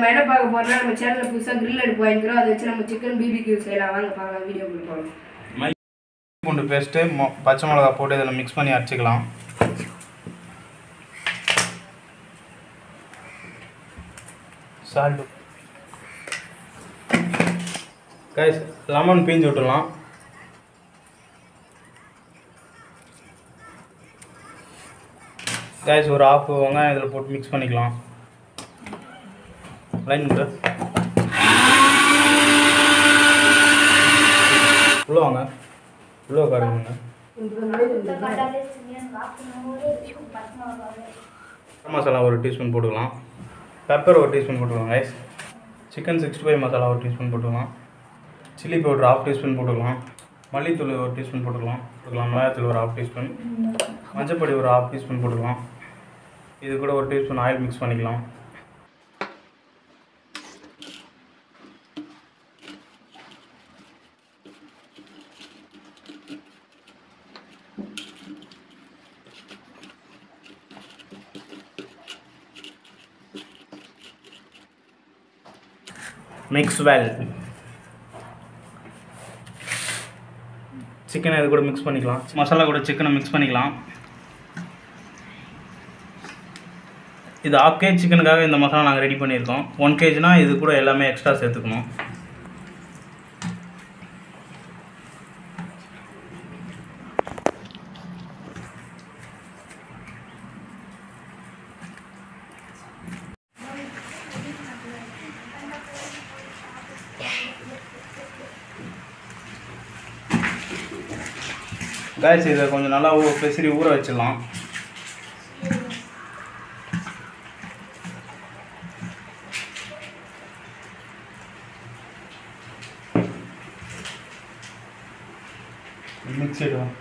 நம்ம என்ன பார்க்க போறோம்னா நம்ம சேனல்ல புதுசா grill அடுப்பு வாங்கிக்கிறோம் அதை வச்சு நம்ம சிக்கன் பிபிக்யூ செய்யலாம் வாங்க பார்க்கலாம் வீடியோ போகலாம் பூண்டு பேஸ்ட்டு மொ பச்சை மிளகா போட்டு இதில் மிக்ஸ் பண்ணி அரைச்சிக்கலாம் சால்ட்டு கைஸ் லெமன் பீஞ்சு விட்டுலாம் கைஸ் ஒரு ஆஃப் வெங்காயம் இதில் போட்டு மிக்ஸ் பண்ணிக்கலாம் லைன் விட்டு உள்ள வாங்க உள்ள உட்காருங்க கரம் மசாலா ஒரு டீஸ்பூன் போட்டுக்கலாம் பெப்பர் ஒரு டீஸ்பூன் போட்டுக்கலாம் guys chicken sixty five masala ஒரு டீஸ்பூன் போட்டுக்கலாம் சில்லி பவுடர் ஹாஃப் டீஸ்பூன் போட்டுக்கலாம் மல்லித்தூள் ஒரு டீஸ்பூன் போட்டுக்கலாம் போட்டுக்கலாம் மிளகாத்தூள் ஒரு ஹாஃப் டீஸ்பூன் மஞ்சப்பொடி ஒரு ஹாஃப் டீஸ்பூன் போட்டுக்கலாம் இது கூட ஒரு டீஸ்பூன் ஆயில் மிக்ஸ் பண்ணிக்கலாம் மிக்ஸ் வெல் சிக்கனை இது கூட மிக்ஸ் பண்ணிக்கலாம் மசாலா கூட சிக்கனை மிக்ஸ் பண்ணிக்கலாம் இது ஆஃப் கேஜ் சிக்கனுக்காக இந்த மசாலா நாங்கள் ரெடி பண்ணியிருக்கோம் ஒன் கேஜ்னா இது கூட எல்லாமே எக்ஸ்ட்ரா சேர்த்துக்கணும் காய்ச்சி இதை கொஞ்சம் நல்லா ஊ பெசரி ஊற வச்சிடலாம் மிக்சிடும்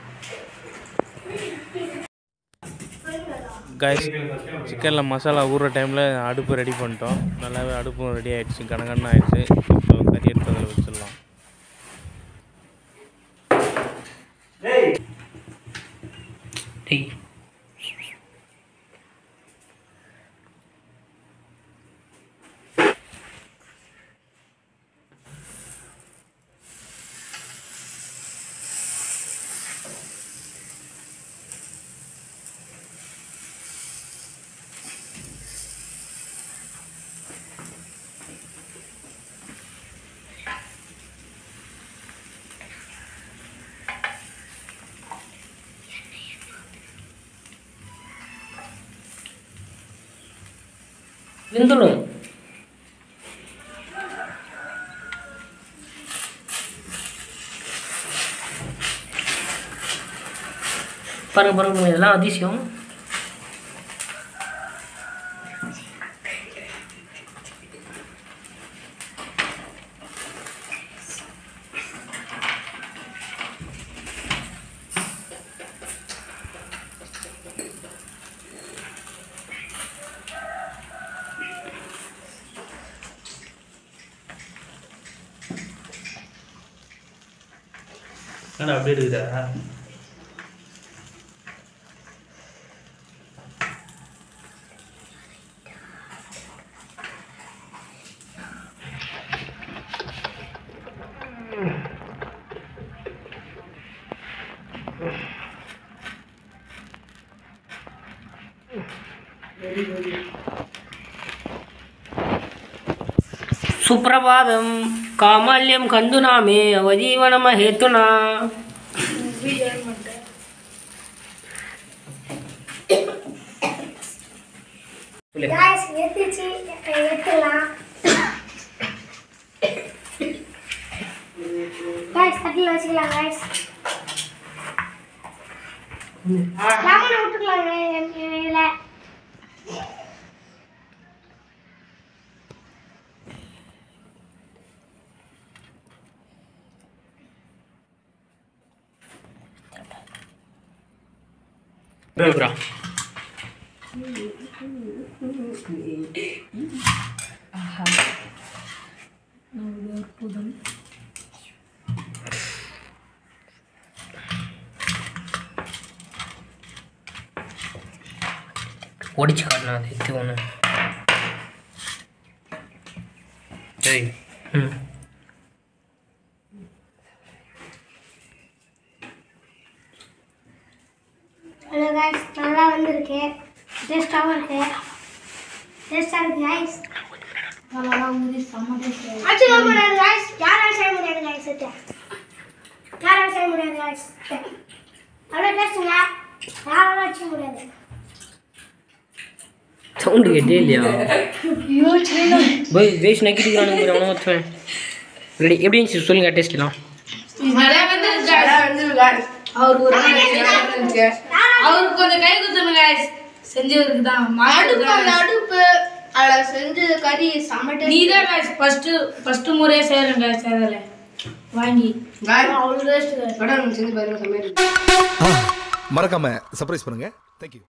கைஸ் சிக்கனில் மசாலா ஊறுற டைமில் அடுப்பு ரெடி பண்ணிட்டோம் நல்லாவே அடுப்பும் ரெடி ஆயிடுச்சு கனகன்னு ஆயிடுச்சு இப்போ கறி எடுத்து அதில் வச்சிடலாம் வெந்துடும் பாருங்க பாருங்க இதெல்லாம் அதிசயம் என்னடா அப்படியே இருக்குதா సుప్రభాతం కామాల్యం కందునామే అవజీవనమ హేతునా Guys, எடுத்துச்சு எடுத்துலாம் guys தட்டில் வச்சுக்கலாம் guys லெமனை விட்டுக்கலாங்க இதில் ப்ரோ ஒடிச்சு காட்டணும் அது இது ஒன்று டேய் ம் ஹலோ காய்ஸ் நல்லா வந்திருக்கு டேஸ்ட்டாகவும் இருக்கு டேஸ்ட்டாக இருக்கு காய்ஸ் அச்சு செய்ய முடியாது காய்ஸ் யாராலும் செய்ய முடியாது காய்ஸ் இது யாராலும் செய்ய முடியாது காய்ஸ் அவ்வளோ டேஸ்ட்டுங்க யாராலும் வச்சுக்க முடியாது சவுண்டு கேட்டே இல்லையா போய் வேஸ்ட் நக்கிட்டுக்கிறானு அவனும் வச்சுவேன் ரெடி எப்படி இருந்துச்சு சொல்லுங்க டேஸ்ட்லாம் நிறைய வந்து அவருக்கு ஒரு நாள் இருந்துச்சு. அவருக்கு கொஞ்சம் கை குத்துங்க guys. செஞ்சவருக்கு தான் அடுப்பு அந்த அடுப்பு அதில் செஞ்சு கறி சமைட்டு நீ தான் guys ஃபர்ஸ்ட் ஃபர்ஸ்ட் முறையே செய்கிறேன் guys அதில் வாங்கி அவ்வளோ டேஸ்ட் கடை செஞ்சு பாருங்க சமையல் மறக்காம சர்ப்ரைஸ் பண்ணுங்க தேங்க்யூ